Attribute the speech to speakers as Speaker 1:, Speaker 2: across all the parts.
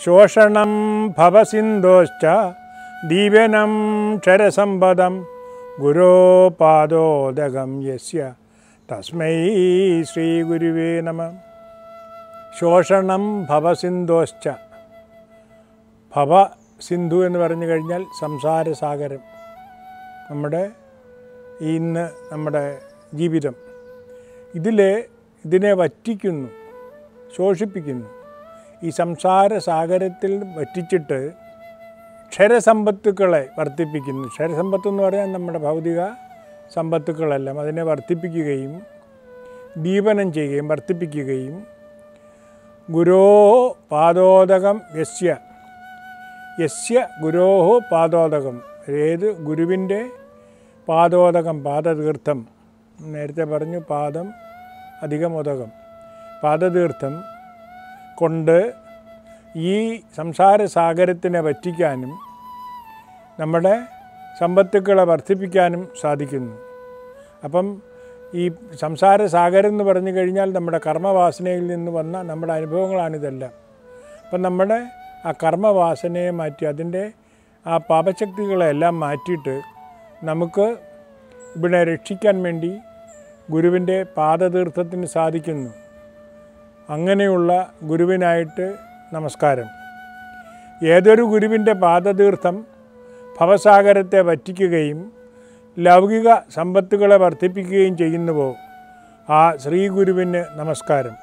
Speaker 1: ശോഷണം ഭവസിന്ധോശ്ച ദീപനം ക്ഷരസമ്പദം ഗുരോപാദോദകം യസ്യ തസ്മൈ ശ്രീ ഗുരുവേ നമ ശോഷണം ഭവസിന്ധോശ്ച ഭവ സിന്ധു എന്ന് പറഞ്ഞു കഴിഞ്ഞാൽ സംസാരസാഗരം നമ്മുടെ ഈ ഇന്ന് നമ്മുടെ ജീവിതം ഇതിൽ ഇതിനെ വറ്റിക്കുന്നു ശോഷിപ്പിക്കുന്നു ഈ സംസാര സാഗരത്തിൽ വറ്റിച്ചിട്ട് ക്ഷരസമ്പത്തുക്കളെ വർദ്ധിപ്പിക്കുന്നു ക്ഷരസമ്പത്ത് എന്ന് പറയാൻ നമ്മുടെ ഭൗതിക സമ്പത്തുക്കളെല്ലാം അതിനെ വർദ്ധിപ്പിക്കുകയും ദീപനം ചെയ്യുകയും വർദ്ധിപ്പിക്കുകയും ഗുരോ പാദോദകം യസ്യ യസ്യ ഗുരോഹോ പാദോദകം ഏത് ഗുരുവിൻ്റെ പാദോദകം പാദതീർത്ഥം നേരത്തെ പറഞ്ഞു പാദം അധികം ഉദകം പാദതീർത്ഥം കൊണ്ട് ഈ സംസാര സാഗരത്തിനെ വറ്റിക്കാനും നമ്മുടെ സമ്പത്തുക്കളെ വർദ്ധിപ്പിക്കാനും സാധിക്കുന്നു അപ്പം ഈ സംസാര സാഗരം എന്ന് പറഞ്ഞു കഴിഞ്ഞാൽ നമ്മുടെ കർമ്മവാസനയിൽ നിന്ന് വന്ന നമ്മുടെ അനുഭവങ്ങളാണിതെല്ലാം അപ്പം നമ്മുടെ ആ കർമ്മവാസനയെ മാറ്റി അതിൻ്റെ ആ പാപശക്തികളെല്ലാം മാറ്റിയിട്ട് നമുക്ക് ഇവിടെ രക്ഷിക്കാൻ വേണ്ടി ഗുരുവിൻ്റെ പാദതീർത്ഥത്തിന് സാധിക്കുന്നു അങ്ങനെയുള്ള ഗുരുവിനായിട്ട് നമസ്കാരം ഏതൊരു ഗുരുവിൻ്റെ പാദതീർത്ഥം ഭവസാഗരത്തെ വറ്റിക്കുകയും ലൗകിക സമ്പത്തുകളെ വർദ്ധിപ്പിക്കുകയും ചെയ്യുന്നുവോ ആ ശ്രീ ഗുരുവിന് നമസ്കാരം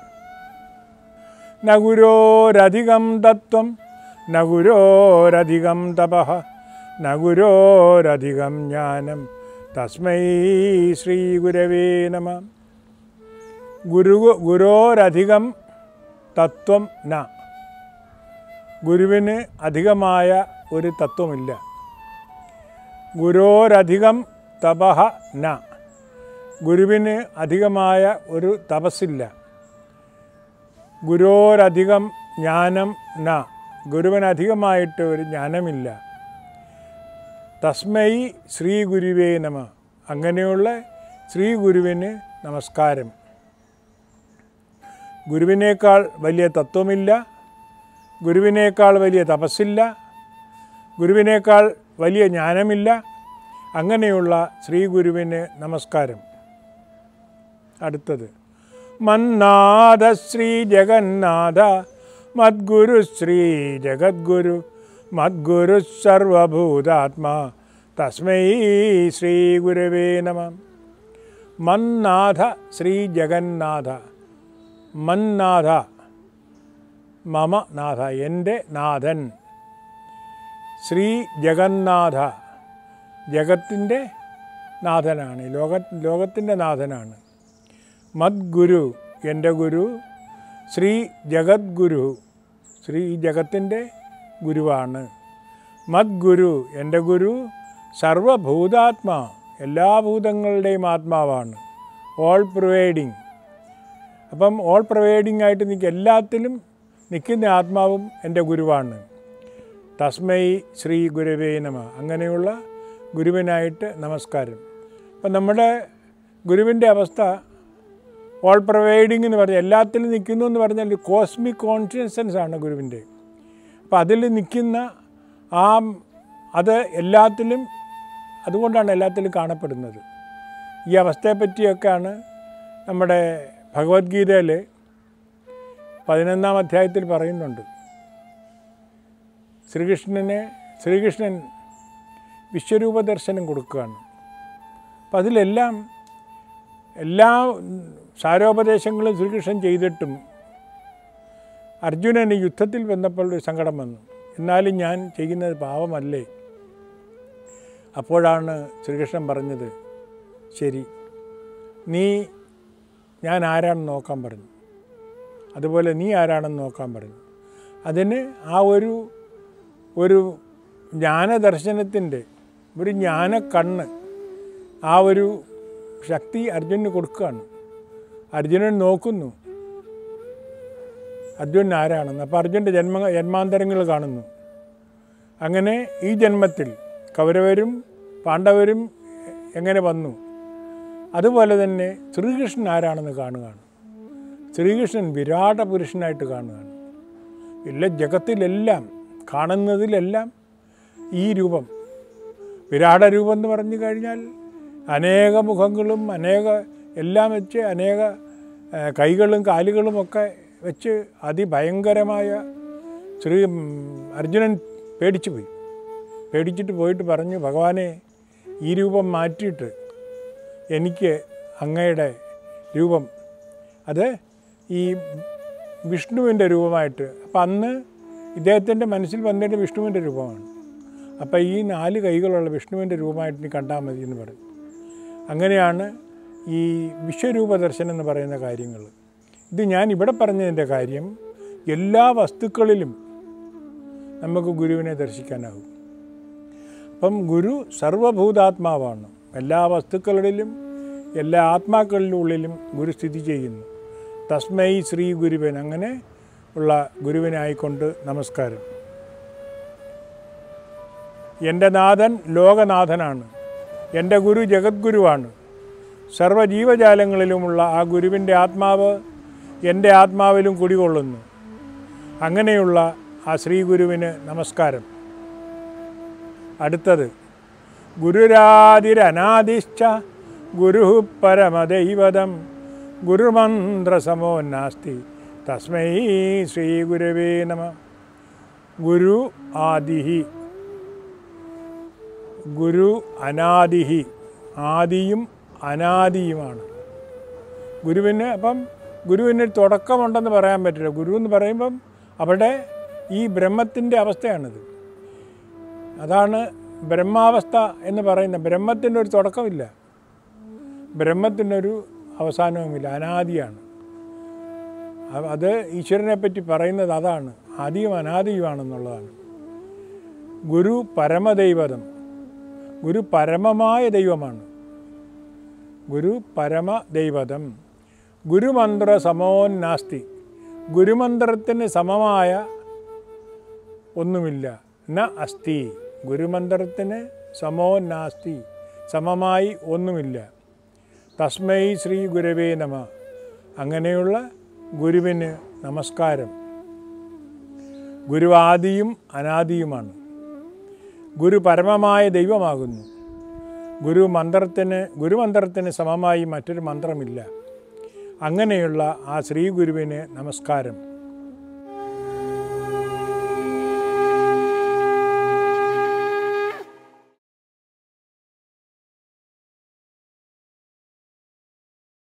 Speaker 1: ന ഗുരോരധികം തത്വം ന ഗുരോരധികം തപഃ ന ഗുരോരധികം ജ്ഞാനം തസ്മൈ ശ്രീ ഗുരവേ നമ ഗുരു ഗുരോരധികം തത്വം ന ഗുരുവിന് അധികമായ ഒരു തത്വമില്ല ഗുരോരധികം തപഹ ന ഗുരുവിന് അധികമായ ഒരു തപസ്സില്ല ഗുരോരധികം ജ്ഞാനം ന ഗുരുവിന് അധികമായിട്ട് ഒരു ജ്ഞാനമില്ല തസ്മൈ ശ്രീ ഗുരുവേ നമ അങ്ങനെയുള്ള ശ്രീ ഗുരുവിന് നമസ്കാരം ഗുരുവിനേക്കാൾ വലിയ തത്വമില്ല ഗുരുവിനേക്കാൾ വലിയ തപസ്സില്ല ഗുരുവിനേക്കാൾ വലിയ ജ്ഞാനമില്ല അങ്ങനെയുള്ള ശ്രീ ഗുരുവിന് നമസ്കാരം അടുത്തത് മന്നാഥ ശ്രീ ജഗന്നാഥ മദ്ഗുരു ശ്രീ ജഗദ്ഗുരു മദ്ഗുരു സർവഭൂതാത്മാ തസ്മൈ ശ്രീ ഗുരവേ നമ മന്നാഥ ശ്രീ ജഗന്നാഥ മന്നാഥ മമ നാഥ എൻ്റെ നാഥൻ ശ്രീ ജഗന്നാഥ ജഗത്തിൻ്റെ നാഥനാണ് ലോക ലോകത്തിൻ്റെ നാഥനാണ് മദ്ഗുരു എൻ്റെ ഗുരു ശ്രീ ജഗദ്ഗുരു ശ്രീ ജഗത്തിൻ്റെ ഗുരുവാണ് മദ്ഗുരു എൻ്റെ ഗുരു സർവഭൂതാത്മാ എല്ലാ ഭൂതങ്ങളുടെയും ആത്മാവാണ് ഓൾ പ്രൊവൈഡിങ് അപ്പം ഓൾ പ്രൊവൈഡിങ് ആയിട്ട് നിൽക്കുക എല്ലാത്തിലും നിൽക്കുന്ന ആത്മാവും എൻ്റെ ഗുരുവാണ് തസ്മൈ ശ്രീ ഗുരുവേ നമ അങ്ങനെയുള്ള ഗുരുവിനായിട്ട് നമസ്കാരം അപ്പം നമ്മുടെ ഗുരുവിൻ്റെ അവസ്ഥ ഓൾ പ്രൊവൈഡിങ് എന്ന് പറഞ്ഞാൽ എല്ലാത്തിലും നിൽക്കുന്നു എന്ന് പറഞ്ഞാൽ കോസ്മിക് കോൺഷ്യൻസൻസ് ആണ് ഗുരുവിൻ്റെ അപ്പോൾ അതിൽ നിൽക്കുന്ന ആ അത് എല്ലാത്തിലും അതുകൊണ്ടാണ് എല്ലാത്തിലും കാണപ്പെടുന്നത് ഈ അവസ്ഥയെപ്പറ്റിയൊക്കെയാണ് നമ്മുടെ ഭഗവത്ഗീതയിൽ പതിനൊന്നാം അധ്യായത്തിൽ പറയുന്നുണ്ട് ശ്രീകൃഷ്ണനെ ശ്രീകൃഷ്ണൻ വിശ്വരൂപ ദർശനം കൊടുക്കുകയാണ് അപ്പം അതിലെല്ലാം എല്ലാ സാരോപദേശങ്ങളും ശ്രീകൃഷ്ണൻ ചെയ്തിട്ടും അർജുനന് യുദ്ധത്തിൽ വന്നപ്പോൾ ഒരു സങ്കടം വന്നു എന്നാലും ഞാൻ ചെയ്യുന്നത് പാവമല്ലേ അപ്പോഴാണ് ശ്രീകൃഷ്ണൻ പറഞ്ഞത് ശരി നീ ഞാൻ ആരാണെന്ന് നോക്കാൻ പറഞ്ഞു അതുപോലെ നീ ആരാണെന്ന് നോക്കാൻ പറഞ്ഞു അതിന് ആ ഒരു ഒരു ജ്ഞാനദർശനത്തിൻ്റെ ഒരു ജ്ഞാനക്കണ്ണ് ആ ഒരു ശക്തി അർജുനന് കൊടുക്കുകയാണ് അർജുനൻ നോക്കുന്നു അർജുനൻ ആരാണെന്ന് അപ്പോൾ അർജുൻ്റെ ജന്മ ജന്മാന്തരങ്ങൾ കാണുന്നു അങ്ങനെ ഈ ജന്മത്തിൽ കൗരവരും പാണ്ഡവരും എങ്ങനെ വന്നു അതുപോലെ തന്നെ ശ്രീകൃഷ്ണൻ ആരാണെന്ന് കാണുകയാണ് ശ്രീകൃഷ്ണൻ വിരാട പുരുഷനായിട്ട് കാണുകയാണ് എല്ലാ ജഗത്തിലെല്ലാം കാണുന്നതിലെല്ലാം ഈ രൂപം വിരാട രൂപം എന്ന് പറഞ്ഞു കഴിഞ്ഞാൽ അനേക മുഖങ്ങളും അനേക എല്ലാം വെച്ച് അനേക ആ, കൈകളും കാലുകളും ഒക്കെ വെച്ച് അതിഭയങ്കരമായ ശ്രീ ഉം, അർജുനൻ പേടിച്ചു പോയി പേടിച്ചിട്ട് പോയിട്ട് പറഞ്ഞു ഭഗവാനെ ഈ രൂപം മാറ്റിയിട്ട് എനിക്ക് അങ്ങയുടെ രൂപം അത് ഈ വിഷ്ണുവിൻ്റെ രൂപമായിട്ട് അപ്പം അന്ന് ഇദ്ദേഹത്തിൻ്റെ മനസ്സിൽ വന്നിട്ട് വിഷ്ണുവിൻ്റെ രൂപമാണ് അപ്പം ഈ നാല് കൈകളുള്ള വിഷ്ണുവിൻ്റെ രൂപമായിട്ട് നീ കണ്ടാൽ മതി എന്ന് പറയും അങ്ങനെയാണ് ഈ വിശ്വരൂപ ദർശനം എന്ന് പറയുന്ന കാര്യങ്ങൾ ഇത് ഞാൻ ഇവിടെ പറഞ്ഞതിൻ്റെ കാര്യം എല്ലാ വസ്തുക്കളിലും നമുക്ക് ഗുരുവിനെ ദർശിക്കാനാകും അപ്പം ഗുരു സർവഭൂതാത്മാവാണ് എല്ലാ വസ്തുക്കളിലും എല്ലാ ആത്മാക്കളുടെ ഉള്ളിലും ഗുരു സ്ഥിതി ചെയ്യുന്നു തസ്മൈ ശ്രീ ഗുരുവൻ അങ്ങനെ ഉള്ള ഗുരുവിനായിക്കൊണ്ട് നമസ്കാരം എൻ്റെ നാഥൻ ലോകനാഥനാണ് എൻ്റെ ഗുരു ജഗദ്ഗുരുവാണ് സർവ്വജീവജാലങ്ങളിലുമുള്ള ആ ഗുരുവിൻ്റെ ആത്മാവ് എൻ്റെ ആത്മാവിലും കുടികൊള്ളുന്നു അങ്ങനെയുള്ള ആ ശ്രീ ഗുരുവിന് നമസ്കാരം അടുത്തത് ഗുരുരാതിരനാദിശ്ച ഗുരു പരമദൈവതം ഗുരുമന്ത്രസമോ നാസ്തി തസ്മൈ ശ്രീ ഗുരവേ നമ ഗുരു ആദിഹി ഗുരു അനാദിഹി ആദിയും അനാദിയുമാണ് ഗുരുവിന് അപ്പം ഗുരുവിന് ഒരു തുടക്കമുണ്ടെന്ന് പറയാൻ പറ്റില്ല ഗുരു എന്ന് പറയുമ്പം അവിടെ ഈ ബ്രഹ്മത്തിൻ്റെ അവസ്ഥയാണിത് അതാണ് ബ്രഹ്മാവസ്ഥ എന്ന് പറയുന്ന ബ്രഹ്മത്തിൻ്റെ ഒരു തുടക്കമില്ല ബ്രഹ്മത്തിനൊരു അവസാനവുമില്ല അനാദിയാണ് അ- അത് ഈശ്വരനെ പറ്റി പറയുന്നത് അതാണ് ആദിയും അനാദിയുമാണെന്നുള്ളതാണ് ഗുരു പരമദൈവതം ഗുരു പരമമായ ദൈവമാണ് ഗുരു പരമദൈവതം ഗുരുമന്ത്ര സമോന്നാസ്തി ഗുരുമന്ത്രത്തിന് സമമായ ഒന്നുമില്ല ന അസ്തി ഗുരുമന്ത്രത്തിന് സമോ നാസ്തി സമമായി ഒന്നുമില്ല തസ്മൈ ശ്രീ ഗുരവേ നമ അങ്ങനെയുള്ള ഗുരുവിന് നമസ്കാരം ഗുരു ആദിയും അനാദിയുമാണ് ഗുരു പരമമായ ദൈവമാകുന്നു ഗുരു മന്ത്രത്തിന് ഗുരുമന്ത്രത്തിന് സമമായി മറ്റൊരു മന്ത്രമില്ല അങ്ങനെയുള്ള ആ ശ്രീ ഗുരുവിന് നമസ്കാരം